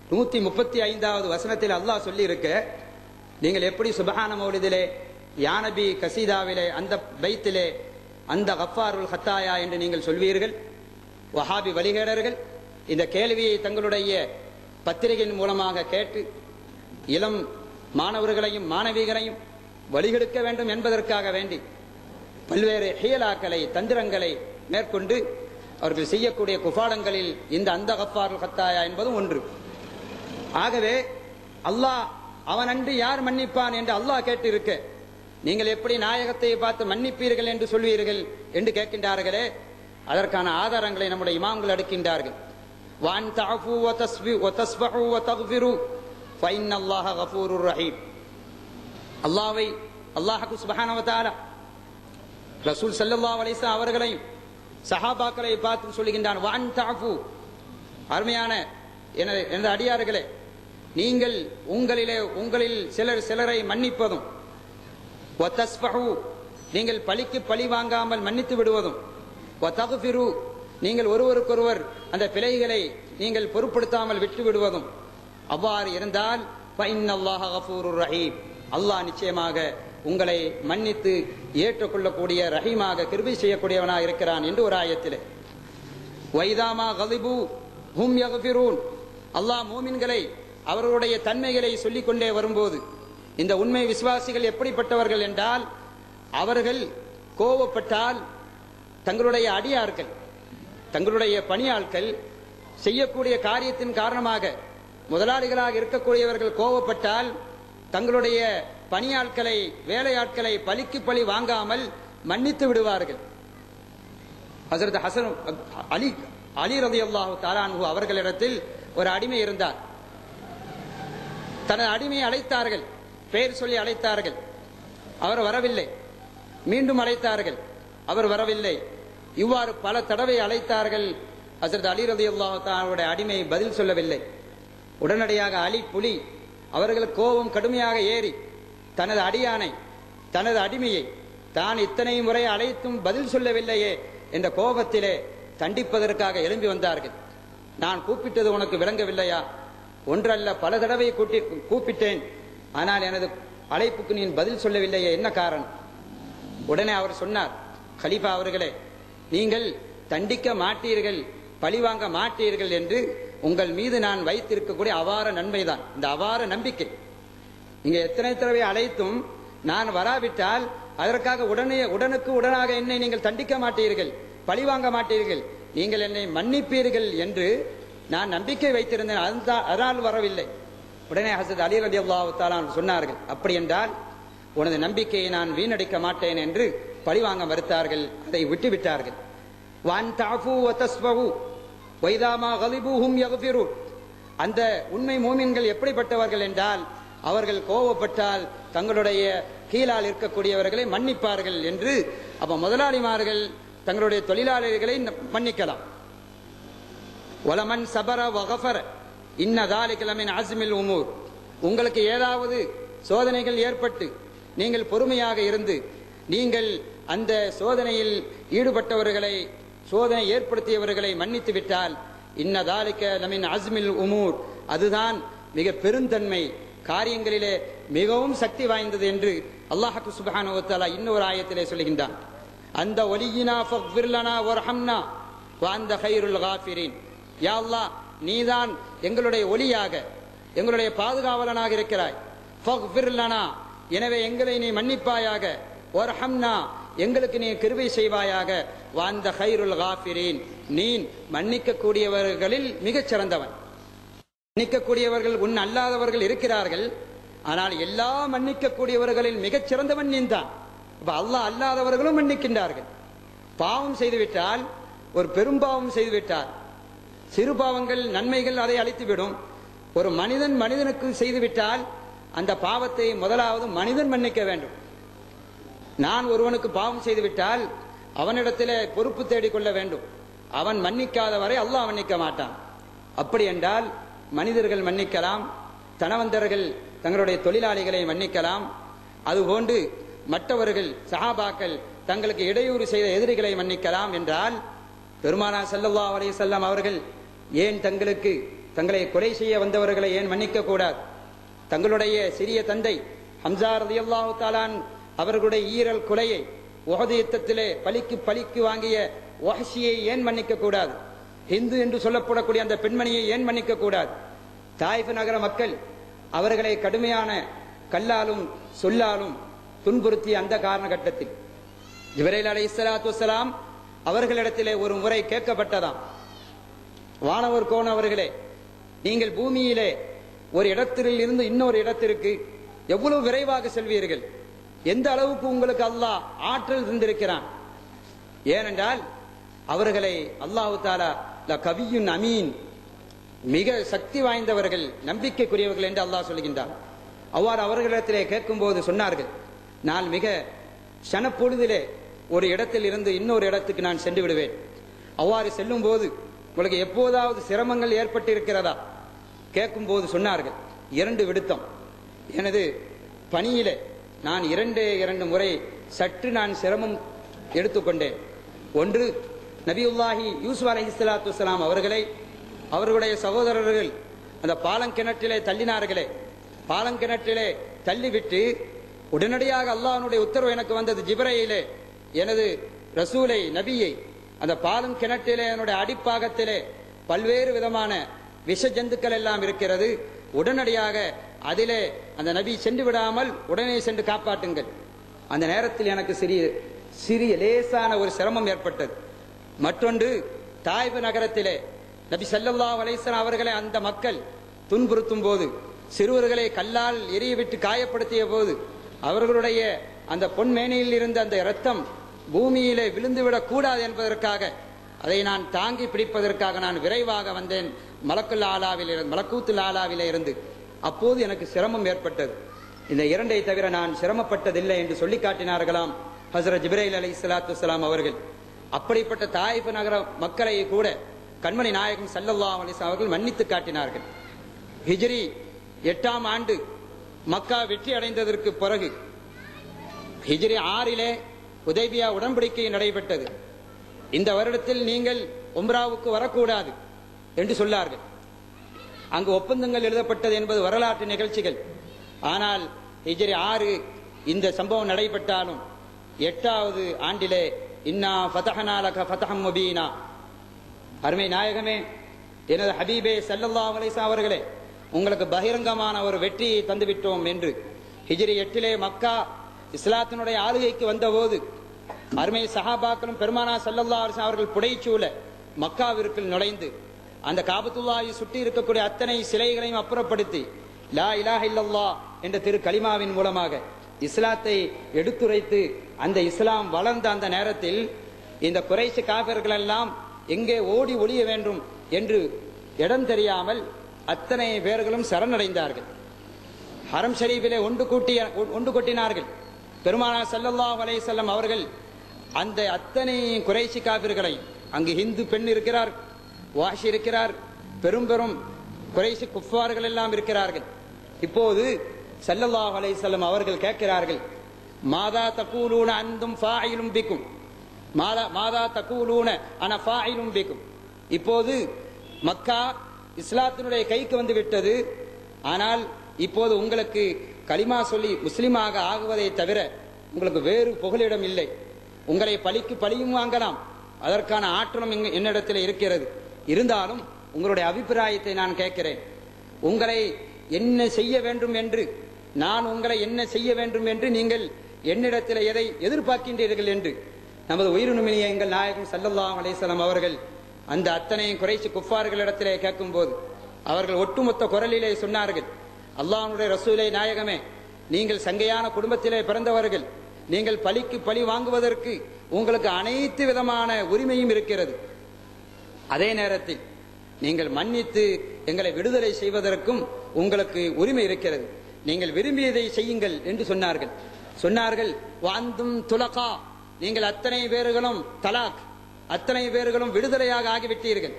நூத்தி முப்பத்தி ஐந்தாவது வசனத்தில் அல்லாஹ் சொல்லி இருக்க நீங்கள் எப்படி சுபஹான மௌலிதிலே யானபி கசீதாவிலே அந்த பைத்திலே அந்த கஃபாருல் ஹத்தாயா என்று நீங்கள் சொல்வீர்கள் வஹாபி வழிகேடர்கள் இந்த கேள்வியை தங்களுடைய பத்திரிகையின் மூலமாக கேட்டு இளம் மாணவர்களையும் மாணவிகளையும் வழிகெடுக்க வேண்டும் என்பதற்காக வேண்டி பல்வேறு ஹியலாக்களை தந்திரங்களை மேற்கொண்டு அவர்கள் செய்யக்கூடிய குஃபாடங்களில் இந்த அந்த கஃபாருல் ஹத்தாயா என்பதும் ஒன்று ஆகவே அல்லாஹ் அவன் அன்று யார் மன்னிப்பான் என்று அல்லாஹ் கேட்டு இருக்க நீங்கள் எப்படி நாயகத்தை பார்த்து மன்னிப்பீர்கள் என்று சொல்வீர்கள் என்று கேட்கின்றார்களே அதற்கான ஆதாரங்களை நம்முடைய இமாம்கள் அடுக்கின்றார்கள் வான் தஅஃபு வ தஸ்பி வ தஸ்பஹு வ தக்ஃபிரு ஃபைன் அல்லாஹ கஃபூருர் ரஹீம் அல்லாஹ்வை அல்லாஹ்க்கு சுப்ஹானஹு வ தஆலா ரசூல் ஸல்லல்லாஹு அலைஹி வஸல்லம் அவர்களையும் சஹாபாக்களை பார்த்து சொல்லுகின்றான் வான் தஅஃபு அருமையான எனது எனது அடியார்களே நீங்கள் உங்களிலே உங்களில் சிலர் சிலரை மன்னிப்பதும் ஒத்தஸ்பஹு நீங்கள் பழிக்கு பழி வாங்காமல் மன்னித்து விடுவதும் ஒத்தகுஃபிரு நீங்கள் ஒருவருக்கொருவர் அந்த பிழைகளை நீங்கள் பொருட்படுத்தாமல் விட்டு விடுவதும் அவ்வாறு இருந்தால் ஃபைன்னல்லாஹ கஃபூருர் ரஹீம் அல்லாஹ் நிச்சயமாக உங்களை மன்னித்து ஏற்றுக்கொள்ளக்கூடிய ரஹீமாக கிருபை செய்யக்கூடியவனாக இருக்கிறான் என்று ஒரு ஆயத்திலே வைதாமா கலிபு ஹும் யகஃபிரூன் அல்லாஹ் மூமின்களை அவர்களுடைய தன்மைகளை சொல்லிக் கொண்டே வரும்போது இந்த உண்மை விசுவாசிகள் எப்படிப்பட்டவர்கள் என்றால் அவர்கள் கோபப்பட்டால் தங்களுடைய அடியார்கள் தங்களுடைய பணியாட்கள் செய்யக்கூடிய காரியத்தின் காரணமாக முதலாளிகளாக இருக்கக்கூடியவர்கள் கோபப்பட்டால் தங்களுடைய பணியாட்களை வேலையாட்களை பலிக்கு பழி வாங்காமல் மன்னித்து விடுவார்கள் ஹசரத் ஹசன் அலி அலி ரதி அல்லாஹு தாலான்ஹு அவர்களிடத்தில் ஒரு அடிமை இருந்தார் தனது அடிமையை அழைத்தார்கள் பெயர் சொல்லி அழைத்தார்கள் அவர் வரவில்லை மீண்டும் அழைத்தார்கள் அவர் வரவில்லை இவ்வாறு பல தடவை அழைத்தார்கள் ஹசரத் அலி ரதி அல்லாஹாவுடைய அடிமை பதில் சொல்லவில்லை உடனடியாக அலி புலி அவர்களுக்கு கோபம் கடுமையாக ஏறி தனது அடியானை தனது அடிமையை தான் இத்தனை முறை அழைத்தும் பதில் சொல்லவில்லையே என்ற கோபத்திலே தண்டிப்பதற்காக எழும்பி வந்தார்கள் நான் கூப்பிட்டது உனக்கு விளங்கவில்லையா ஒன்றல்ல பல தடவை கூட்டி கூப்பிட்டேன் ஆனால் எனது அழைப்புக்கு நீ பதில் சொல்லவில்லையே என்ன காரணம் உடனே அவர் சொன்னார் கலீஃபா அவர்களே நீங்கள் தண்டிக்க மாட்டீர்கள் பழிவாங்க மாட்டீர்கள் என்று உங்கள் மீது நான் வைத்திருக்கக்கூடிய அபார நன்மைதான் இந்த அபார நம்பிக்கை நீங்க எத்தனை தடவை அழைத்தும் நான் வராவிட்டால் அதற்காக உடனே உடனுக்கு உடனாக என்னை நீங்கள் தண்டிக்க மாட்டீர்கள் பழிவாங்க மாட்டீர்கள் நீங்கள் என்னை மன்னிப்பீர்கள் என்று நான் நம்பிக்கை வைத்திருந்தேன் அதுதான் அதனால் வரவில்லை உடனே ஹசத் அலி ரதி அல்லாஹாலான் சொன்னார்கள் அப்படி என்றால் உனது நம்பிக்கையை நான் வீணடிக்க மாட்டேன் என்று பழிவாங்க மறுத்தார்கள் அதை விட்டுவிட்டார்கள் வான் தாஃபு வதஸ்பஹு வைதாமா கலிபுஹும் யக்ஃபிரூன் அந்த உண்மை மூமின்கள் எப்படிப்பட்டவர்கள் என்றால் அவர்கள் கோவப்பட்டால் தங்களுடைய கீழால் இருக்கக்கூடியவர்களை மன்னிப்பார்கள் என்று அப்ப முதலாளிமார்கள் தங்களுடைய தொழிலாளர்களை மன்னிக்கலாம் வலமன் சபர வகஃபர இன்னதாலி கிழமின் ஆசிமில் உமூர் உங்களுக்கு ஏதாவது சோதனைகள் ஏற்பட்டு நீங்கள் பொறுமையாக இருந்து நீங்கள் அந்த சோதனையில் ஈடுபட்டவர்களை சோதனை ஏற்படுத்தியவர்களை மன்னித்து விட்டால் இன்னதாலிக்க நமின் அஸ்மில் உமூர் அதுதான் மிக பெருந்தன்மை காரியங்களிலே மிகவும் சக்தி வாய்ந்தது என்று அல்லாஹு சுபானுவத்தாலா இன்னொரு ஆயத்திலே சொல்கின்றான் அந்த ஒலியினா ஃபக்ஃபிர்லனா வர்ஹம்னா வாந்த ஹைருல் காஃபிரின் யா அல்லாஹ் நீதான் எங்களுடைய ஒளியாக எங்களுடைய பாதுகாவலனாக இருக்கிறாய் ஃபக்ஃபிர்லனா எனவே எங்களை நீ மன்னிப்பாயாக வர்ஹம்னா எங்களுக்கு நீ கிருபை செய்வாயாக வாந்த ஹைருல் காஃபிரீன் நீ மன்னிக்கக்கூடியவர்களில் மிகச் சிறந்தவன் மன்னிக்கக்கூடியவர்கள் உன் அல்லாதவர்கள் இருக்கிறார்கள் ஆனால் எல்லா மன்னிக்கக்கூடியவர்களில் மிகச் சிறந்தவன் நீந்தான் அப்ப அல்லாஹ் அல்லாதவர்களும் மன்னிக்கின்றார்கள் பாவம் செய்துவிட்டால் ஒரு பெரும்பாவம் செய்துவிட்டார் சிறு பாவங்கள் நன்மைகள் அதை அழித்துவிடும் ஒரு மனிதன் மனிதனுக்கு செய்துவிட்டால் அந்த பாவத்தை முதலாவது மனிதன் மன்னிக்க வேண்டும் நான் ஒருவனுக்கு பாவம் செய்துவிட்டால் அவனிடத்திலே பொறுப்பு தேடிக்கொள்ள வேண்டும் அவன் மன்னிக்காத வரை அல்லாஹ் மன்னிக்க மாட்டான் அப்படி என்றால் மனிதர்கள் மன்னிக்கலாம் தனவந்தர்கள் தங்களுடைய தொழிலாளிகளை மன்னிக்கலாம் அதுபோன்று மற்றவர்கள் சஹாபாக்கள் தங்களுக்கு இடையூறு செய்த எதிரிகளை மன்னிக்கலாம் என்றால் பெருமானா ஸல்லல்லாஹு அலைஹி வஸல்லம் அவர்கள் ஏன் தங்களுக்கு தங்களை கொலை செய்ய வந்தவர்களை ஏன் மன்னிக்க கூடாது தங்களுடைய சிறிய தந்தை ஹம்சா ரலியல்லாஹு தாலான் அவர்களுடைய ஈரல் கொலையை உஹது யுத்தத்திலே பலிக்கு பலிக்கு வாங்கிய வஹ்ஷியை ஏன் மன்னிக்க கூடாது ஹிந்து என்று சொல்லப்படக்கூடிய அந்த பெண்மணியை ஏன் மன்னிக்க கூடாது தாய்ஃப் நகர மக்கள் அவர்களை கடுமையான கல்லாலும் சொல்லாலும் துன்புறுத்திய அந்த காரணகட்டத்தில் ஜிப்ரைல் அலை இஸ்லாத்து வசலாம் அவர்களிடத்திலே ஒரு முறை கேட்கப்பட்டதாம் வானவர் கோன் அவர்களே நீங்கள் பூமியிலே ஒரு இடத்தில் இருந்து இன்னொரு இடத்திற்கு எவ்வளவு விரைவாக செல்வீர்கள் எந்த அளவுக்கு உங்களுக்கு அல்லாஹ் ஆற்றல் இருந்திருக்கிறான் ஏனென்றால் அவர்களை அல்லாஹு தாலா ல கவியுன் அமீன் மிக சக்தி வாய்ந்தவர்கள் நம்பிக்கைக்குரியவர்கள் என்று அல்லாஹ் சொல்கின்றான் அவ்வாறு அவர்களிடத்திலே கேட்கும்போது சொன்னார்கள் நான் மிக சனப்பொழுதிலே ஒரு இடத்தில் இருந்து இன்னொரு இடத்துக்கு நான் சென்று விடுவேன் அவ்வாறு செல்லும் போது உங்களுக்கு எப்போதாவது சிரமங்கள் ஏற்பட்டிருக்கிறதா கேட்கும் போது சொன்னார்கள் இரண்டு விடுத்தம் எனது பணியிலே நான் இரண்டே இரண்டு முறை சற்று நான் சிரமம் எடுத்துக்கொண்டேன் ஒன்று நபியுல்லாஹி யூசுப் அலி இஸ்லாத்து வலாம் அவர்களை அவர்களுடைய சகோதரர்கள் அந்த பாலங்கிணற்றிலே தள்ளினார்களே பாலங்கிணற்றிலே தள்ளிவிட்டு உடனடியாக அல்லாஹ்வுடைய உத்தரவு எனக்கு வந்தது ஜிப்ரையிலே எனது ரசூலை நபியை அந்த பாலம் கிணற்றிலே என்னுடைய அடிப்பாகத்திலே பல்வேறு விதமான விஷ ஜந்துக்கள் எல்லாம் இருக்கிறது உடனடியாக அதிலே அந்த நபி சென்று விடாமல் உடனே சென்று காப்பாற்றுங்கள் அந்த நேரத்தில் எனக்கு சிறிய சிறிய லேசான ஒரு சிரமம் ஏற்பட்டது மற்றொன்று தாய்வு நகரத்திலே நபி ஸல்லல்லாஹு அலைஹி வஸல்லம் அவர்களை அந்த மக்கள் துன்புறுத்தும் போது சிறுவர்களை கல்லால் எரியவிட்டு காயப்படுத்திய போது அவர்களுடைய அந்த பொன்மேனியில் இருந்த அந்த இரத்தம் பூமியிலே விழுந்துவிடக் கூடாது என்பதற்காக அதை நான் தாங்கி பிடிப்பதற்காக நான் விரைவாக வந்தேன் மலக்குல் ஆலாவில் இருந்து மலக்கூத்துல் ஆலாவிலே இருந்து அப்போது எனக்கு சிரமம் ஏற்பட்டது இந்த இரண்டை தவிர நான் சிரமப்பட்டதில்லை என்று சொல்லி காட்டினார்களாம் ஹசரத் ஜிப்ரைல் அலி சலாத்து வலாம் அவர்கள் அப்படிப்பட்ட தாயிஃப் நகர மக்களை கூட கண்மணி நாயகம் சல்லல்லாஹு அலைஹி வஸல்லம் அவர்கள் மன்னித்து காட்டினார்கள் ஹிஜ்ரி எட்டாம் ஆண்டு மக்கா வெற்றி அடைந்ததற்கு பிறகு ஹிஜ்ரி ஆறிலே உதய்பியா உடன்படிக்கை நடைபெற்றது இந்த வருடத்தில் நீங்கள் உம்ராவுக்கு வரக்கூடாது என்று சொன்னார்கள் அங்கு ஒப்பந்தங்கள் எழுதப்பட்டது என்பது வரலாற்று நிகழ்ச்சிகள் ஆனால் ஹிஜ்ரி ஆறு இந்த சம்பவம் நடைபெற்றாலும் எட்டாவது ஆண்டிலே இன்னா ஃபதஹனா லக ஃபதஹம் முபீனா அருமை நாயகமே எனது ஹபீபே சல்லல்லாஹு அலைஹி வஸல்லம் அவர்களே உங்களுக்கு பகிரங்கமான ஒரு வெற்றியை தந்துவிட்டோம் என்று ஹிஜ்ரி எட்டிலே மக்கா இஸ்லாத்தினுடைய ஆளுகைக்கு வந்தபோது அருமை சஹாபாக்களும் பெருமானா சல்லல்லா அலிஸ்லாம் அவர்கள் புடைச்சூழ மக்காவிற்குள் நுழைந்து அந்த காபத்துல்லாவை சுற்றி இருக்கக்கூடிய அத்தனை சிலைகளையும் அப்புறப்படுத்தி லா இலாஹ இல்லல்லா என்ற திரு கலிமாவின் மூலமாக இஸ்லாத்தை எடுத்துரைத்து அந்த இஸ்லாம் வளர்ந்த அந்த நேரத்தில் இந்த குறைசி காபிர்கள் எல்லாம் எங்கே ஓடி ஒளிய வேண்டும் என்று இடம் தெரியாமல் அத்தனை பேர்களும் சரணடைந்தார்கள் ஹரம் ஷரீஃபிலே ஒன்று கூட்டிய ஒன்று கொட்டினார்கள் பெருமானா சல்லல்லாஹு அலைஹி வஸல்லம் அவர்கள் அந்த அத்தனை குறைசி காபிர்களை அங்கு ஹிந்து பெண் இருக்கிறார் வாஷி இருக்கிறார் பெரும் பெரும் குறைசி குஃபார்கள் எல்லாம் இருக்கிறார்கள் இப்போது சல்லல்லாஹு அலைஹி வஸல்லம் அவர்கள் கேட்கிறார்கள் மாதா தகூலூன அந்தும் ஃபாயிலும் பிக்கும் மாதா மாதா தகூலூன அன ஃபாயிலும் பிக்கும் இப்போது மக்கா இஸ்லாத்தினுடைய கைக்கு வந்து விட்டது ஆனால் இப்போது உங்களுக்கு கலிமா சொல்லி முஸ்லிமாக ஆகுவதை தவிர உங்களுக்கு வேறு புகலிடம் இல்லை உங்களை பழிக்கு பழியும் வாங்கலாம் அதற்கான ஆற்றலும் இங்கு என்னிடத்தில் இருக்கிறது இருந்தாலும் உங்களுடைய அபிப்பிராயத்தை நான் கேட்கிறேன் உங்களை என்ன செய்ய வேண்டும் என்று நான் உங்களை என்ன செய்ய வேண்டும் என்று நீங்கள் என்னிடத்தில் எதை எதிர்பார்க்கின்றீர்கள் என்று நமது உயிரினுமினிய எங்கள் நாயகம் சல்லல்லாஹு அலைஹிஸ்ஸலாம் அவர்கள் அந்த அத்தனை குறைசி குஃபார்களிடத்திலே கேட்கும்போது அவர்கள் ஒட்டுமொத்த குரலிலே சொன்னார்கள் அல்லாஹ்வுடைய ரசூலை நாயகமே நீங்கள் சங்கையான குடும்பத்திலே பிறந்தவர்கள் நீங்கள் பலிக்கு பழி வாங்குவதற்கு உங்களுக்கு அனைத்து விதமான உரிமையும் இருக்கிறது அதே நேரத்தில் நீங்கள் மன்னித்து எங்களை விடுதலை செய்வதற்கும் உங்களுக்கு உரிமை இருக்கிறது நீங்கள் விரும்பியதை செய்யுங்கள் என்று சொன்னார்கள் சொன்னார்கள் வாந்தும் துலகா நீங்கள் அத்தனை பேர்களும் தலாக் அத்தனை பேர்களும் விடுதலையாக ஆகிவிட்டீர்கள்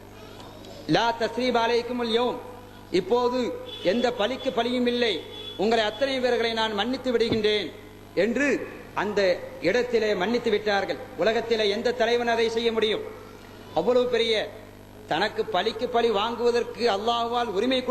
லா தஸ்ரீப் அலைக்கும் யோம் இப்போது எந்த பலிக்கு பலியும் இல்லை உங்களை அத்தனை பேர்களை நான் மன்னித்து விடுகின்றேன் என்று அந்த இடத்திலே மன்னித்து விட்டார்கள் உலகத்திலே எந்த தலைவன் அதை செய்ய முடியும் அவ்வளவு பெரிய தனக்கு பழிக்கு பழி வாங்குவதற்கு அல்லாஹ்வால் உரிமை